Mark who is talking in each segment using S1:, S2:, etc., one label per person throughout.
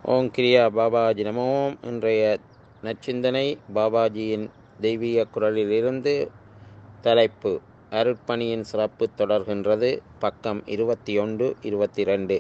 S1: ஓம் கிரியா பாபாஜி நமோம் இன்றைய நச்சிந்தனை பாபாஜியின் தெய்வீக குரலிலிருந்து தலைப்பு அருட்பணியின் சிறப்பு தொடர்கின்றது பக்கம் இருபத்தி ஒன்று இருபத்தி ரெண்டு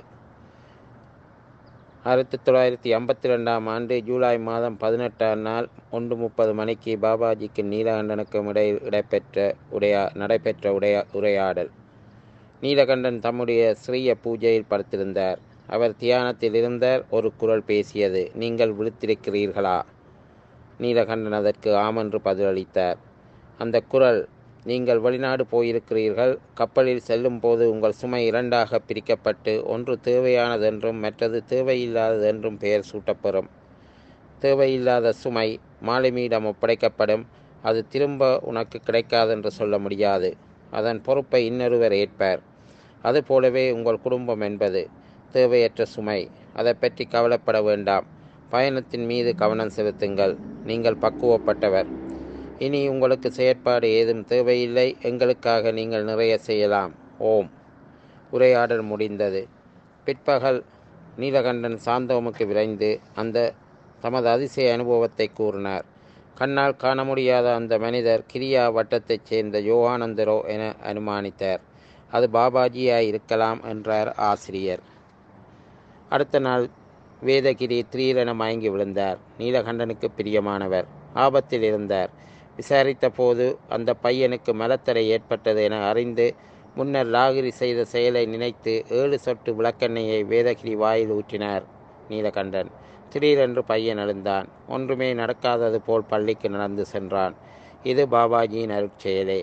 S1: ஆயிரத்தி தொள்ளாயிரத்தி ஐம்பத்தி ரெண்டாம் ஆண்டு ஜூலை மாதம் பதினெட்டாம் நாள் ஒன்று முப்பது மணிக்கு பாபாஜிக்கு நீலகண்டனுக்கும் இடையில் இடம்பெற்ற உடையா நடைபெற்ற உடைய உரையாடல் நீலகண்டன் தம்முடைய ஸ்ரீய பூஜையில் படுத்திருந்தார் அவர் தியானத்தில் இருந்தார் ஒரு குரல் பேசியது நீங்கள் விழித்திருக்கிறீர்களா நீலகண்டன் அதற்கு ஆமென்று பதிலளித்தார் அந்த குரல் நீங்கள் வெளிநாடு போயிருக்கிறீர்கள் கப்பலில் செல்லும் போது உங்கள் சுமை இரண்டாக பிரிக்கப்பட்டு ஒன்று தேவையானதென்றும் மற்றது தேவையில்லாததென்றும் பெயர் சூட்டப்பெறும் தேவையில்லாத சுமை மாலுமியிடம் ஒப்படைக்கப்படும் அது திரும்ப உனக்கு கிடைக்காதென்று சொல்ல முடியாது அதன் பொறுப்பை இன்னொருவர் ஏற்பார் அதுபோலவே உங்கள் குடும்பம் என்பது தேவையற்ற சுமை அதை பற்றி கவலைப்பட வேண்டாம் பயணத்தின் மீது கவனம் செலுத்துங்கள் நீங்கள் பக்குவப்பட்டவர் இனி உங்களுக்கு செயற்பாடு ஏதும் தேவையில்லை எங்களுக்காக நீங்கள் நிறைய செய்யலாம் ஓம் உரையாடல் முடிந்தது பிற்பகல் நீலகண்டன் சாந்தோமுக்கு விரைந்து அந்த தமது அதிசய அனுபவத்தை கூறினார் கண்ணால் காண முடியாத அந்த மனிதர் கிரியா வட்டத்தைச் சேர்ந்த யோகானந்தரோ என அனுமானித்தார் அது பாபாஜியாய் இருக்கலாம் என்றார் ஆசிரியர் அடுத்த நாள் வேதகிரி திரீரென மயங்கி விழுந்தார் நீலகண்டனுக்கு பிரியமானவர் ஆபத்தில் இருந்தார் விசாரித்த போது அந்த பையனுக்கு மலத்தடை ஏற்பட்டது என அறிந்து முன்னர் லாகிரி செய்த செயலை நினைத்து ஏழு சொட்டு விளக்கெண்ணெயை வேதகிரி வாயில் ஊற்றினார் நீலகண்டன் திடீரென்று பையன் எழுந்தான் ஒன்றுமே நடக்காதது போல் பள்ளிக்கு நடந்து சென்றான் இது பாபாஜியின் அருட்செயலே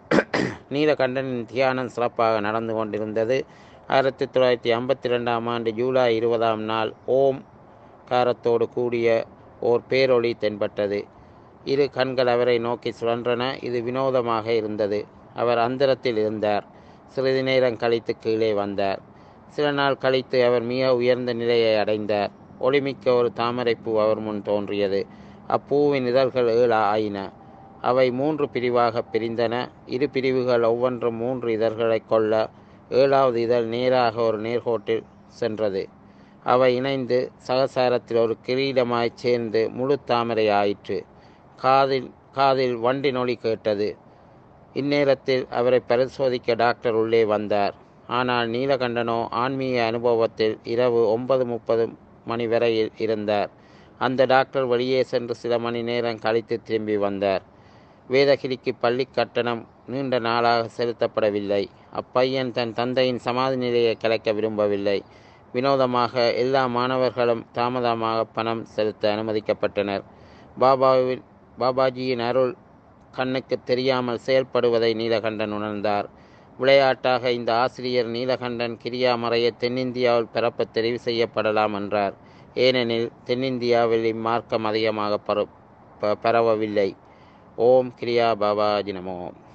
S1: நீலகண்டனின் தியானம் சிறப்பாக நடந்து கொண்டிருந்தது ஆயிரத்தி தொள்ளாயிரத்தி ஐம்பத்தி ரெண்டாம் ஆண்டு ஜூலை இருபதாம் நாள் ஓம் காரத்தோடு கூடிய ஓர் பேரொளி தென்பட்டது இரு கண்கள் அவரை நோக்கி சுழன்றன இது வினோதமாக இருந்தது அவர் அந்தரத்தில் இருந்தார் சிறிது நேரம் கழித்து கீழே வந்தார் சில நாள் கழித்து அவர் மிக உயர்ந்த நிலையை அடைந்தார் ஒளிமிக்க ஒரு தாமரைப்பூ அவர் முன் தோன்றியது அப்பூவின் இதழ்கள் ஏழு ஆயின அவை மூன்று பிரிவாக பிரிந்தன இரு பிரிவுகள் ஒவ்வொன்றும் மூன்று இதழ்களை கொள்ள ஏழாவது இதழ் நேராக ஒரு நேர்கோட்டில் சென்றது அவை இணைந்து சகசாரத்தில் ஒரு கிரீடமாய் சேர்ந்து முழு தாமரை ஆயிற்று காதில் காதில் வண்டி நொழி கேட்டது இந்நேரத்தில் அவரை பரிசோதிக்க டாக்டர் உள்ளே வந்தார் ஆனால் நீலகண்டனோ ஆன்மீக அனுபவத்தில் இரவு ஒன்பது முப்பது மணி வரையில் இருந்தார் அந்த டாக்டர் வெளியே சென்று சில மணி நேரம் கழித்து திரும்பி வந்தார் வேதகிரிக்கு பள்ளி கட்டணம் நீண்ட நாளாக செலுத்தப்படவில்லை அப்பையன் தன் தந்தையின் சமாதி நிலையை கலைக்க விரும்பவில்லை வினோதமாக எல்லா மாணவர்களும் தாமதமாக பணம் செலுத்த அனுமதிக்கப்பட்டனர் பாபாவின் பாபாஜியின் அருள் கண்ணுக்கு தெரியாமல் செயல்படுவதை நீலகண்டன் உணர்ந்தார் விளையாட்டாக இந்த ஆசிரியர் நீலகண்டன் கிரியா மறைய தென்னிந்தியாவில் பிறப்ப தெரிவு செய்யப்படலாம் என்றார் ஏனெனில் தென்னிந்தியாவில் இம்மார்க்கம் அதிகமாக பரவவில்லை ஓம் கிரியா பாபாஜி நமோம்